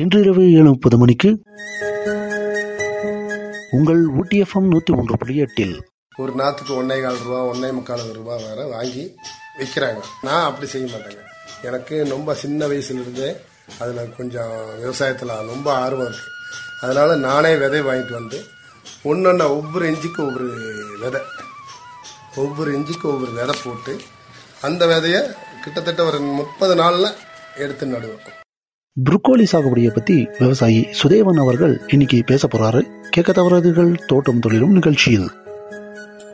இன்று இரவு ஏழு முப்பது மணிக்கு உங்கள் ஊட்டி எஃப்எம் நூத்தி ஒன்று புள்ளி எட்டில் ஒரு நாற்றுக்கு ஒன்னே கால் ரூபா ஒன்னே முக்கால் ரூபா வேற வாங்கி விற்கிறாங்க நான் அப்படி செய்ய மாட்டேங்க எனக்கு ரொம்ப சின்ன வயசுல இருந்தே அதில் கொஞ்சம் விவசாயத்தில் ரொம்ப ஆர்வம் இருக்கு அதனால நானே விதை வாங்கிட்டு வந்து ஒன்றொன்னா ஒவ்வொரு இஞ்சிக்கும் ஒவ்வொரு விதை ஒவ்வொரு இஞ்சிக்கும் ஒவ்வொரு விதை போட்டு அந்த விதையை கிட்டத்தட்ட ஒரு முப்பது நாளில் எடுத்து நடுவேன் புரோக்கோலி சாகுபடியை பத்தி விவசாயி சுதேவன் அவர்கள் இன்னைக்கு பேச போறாரு கேட்க தவறாதீர்கள் தோட்டம் தொழிலும் நிகழ்ச்சியில்